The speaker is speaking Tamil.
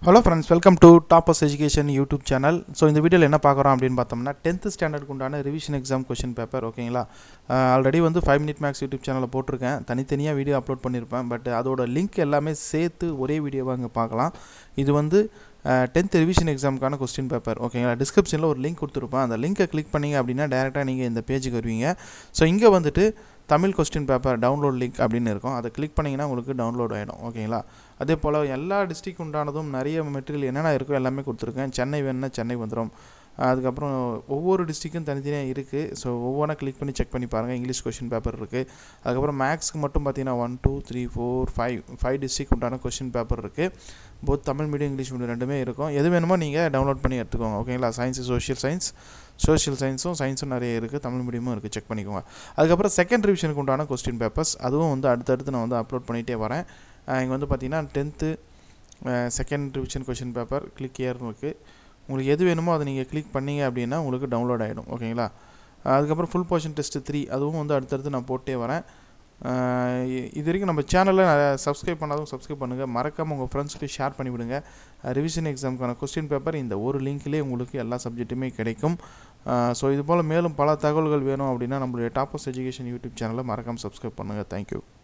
hello friends welcome to toppers education YouTube channel so இந்த வீடியோவில் என்ன பார்க்குறோம் அப்படின்னு பார்த்தோம்னா டென்த்து ஸ்டாண்டர்டுக்கு உண்டான ரிவிஷன் எக்ஸாம் கொஷின் பேப்பர் ஓகேங்களா ஆல்ரெடி வந்து ஃபைவ் மினிட் மேக்ஸ் யூடியூப் சேனலில் போட்டிருக்கேன் தனித்தனியாக வீடியோ அப்லோட் பண்ணியிருப்பேன் பட் அதோட லிங்க் எல்லாமே சேர்த்து ஒரே வீடியோவாக இங்கே பார்க்கலாம் இது வந்து டென்த் ரிவிஷன் எக்ஸாமுக்கான கொஸ்டின் பேப்பர் ஓகேங்களா டிஸ்கிரிப்ஷனில் ஒரு லிங்க் கொடுத்துருப்பேன் அந்த லிங்கை கிளிக் பண்ணிங்க அப்படின்னா டேரெக்டாக நீங்கள் இந்த பேஜுக்கு வருவீங்க ஸோ இங்கே வந்துட்டு Tamil question paper download link அப்படின்னு இருக்கும் அதை கிளிக் பண்ணிங்கன்னா உங்களுக்கு டவுன்லோட் ஆகிடும் ஓகேங்களா அதே போல் எல்லா டிஸ்ட்ரிக் உண்டானதும் நிறைய மெட்டீரியல் என்னென்ன இருக்கோ எல்லாமே கொடுத்துருக்கேன் சென்னை வேணும்னா சென்னை வந்துடும் அதுக்கப்புறம் ஒவ்வொரு டிஸ்ட்ரிக்கும் தனித்தனியாக இருக்குது ஸோ ஒவ்வொன்றா கிளிக் பண்ணி செக் பண்ணி பாருங்கள் இங்கிலீஷ் கொஷின் பேப்பர் இருக்குது அதுக்கப்புறம் மேக்ஸ்க்கு மட்டும் பார்த்தீங்கன்னா one two three four five five district உண்டான கொஷின் பேப்பர் இருக்குது both Tamil medium English medium ரெண்டுமே இருக்கும் எது வேணுமோ நீங்கள் டவுன்லோட் பண்ணி எடுத்துக்கோங்க ஓகேங்களா சயின்ஸ் சோஷியல் சயின்ஸ் சோஷியல் சயின்ஸும் சயின்ஸும் நிறைய இருக்குது தமிழ் மீடியமும் இருக்குது செக் பண்ணிக்கோங்க அதுக்கப்புறம் செகண்ட் ரிவிஷனுக்கு உண்டான கொஸ்டின் பேப்பர்ஸ் அதுவும் வந்து அடுத்தடுத்து நான் வந்து அப்லோட் பண்ணிகிட்டே வரேன் இங்கே வந்து பார்த்தீங்கன்னா tenth second revision question paper click ஏர்னு இருக்குது உங்களுக்கு எது வேணுமோ அதை நீங்கள் கிளிக் பண்ணீங்க அப்படின்னா உங்களுக்கு டவுன்லோட் ஆகிடும் ஓகேங்களா அதுக்கப்புறம் ஃபுல் போர்ஷன் டெஸ்ட்டு த்ரீ அதுவும் வந்து அடுத்தடுத்து நான் போட்டே வரேன் இது வரைக்கும் நம்ம சேனலில் சப்ஸ்கிரைப் பண்ணாதும் சப்ஸ்கிரைப் பண்ணுங்கள் மறக்காமல் உங்கள் ஃப்ரெண்ட்ஸ்க்கு ஷேர் பண்ணிவிடுங்க ரிவிஷன் எக்ஸாமுக்கான கொஸ்டின் பேப்பர் இந்த ஒரு லிங்க்லேயே உங்களுக்கு எல்லா சப்ஜெக்ட்டுமே கிடைக்கும் ஸோ இது போல் மேலும் பல தகவல்கள் வேணும் அப்படின்னா நம்மளுடைய டாப்பர்ஸ் எஜுகேஷன் யூடியூப் சேனலை மறக்காமல் சப்ஸ்கிரைப் பண்ணுங்கள் தேங்க்யூ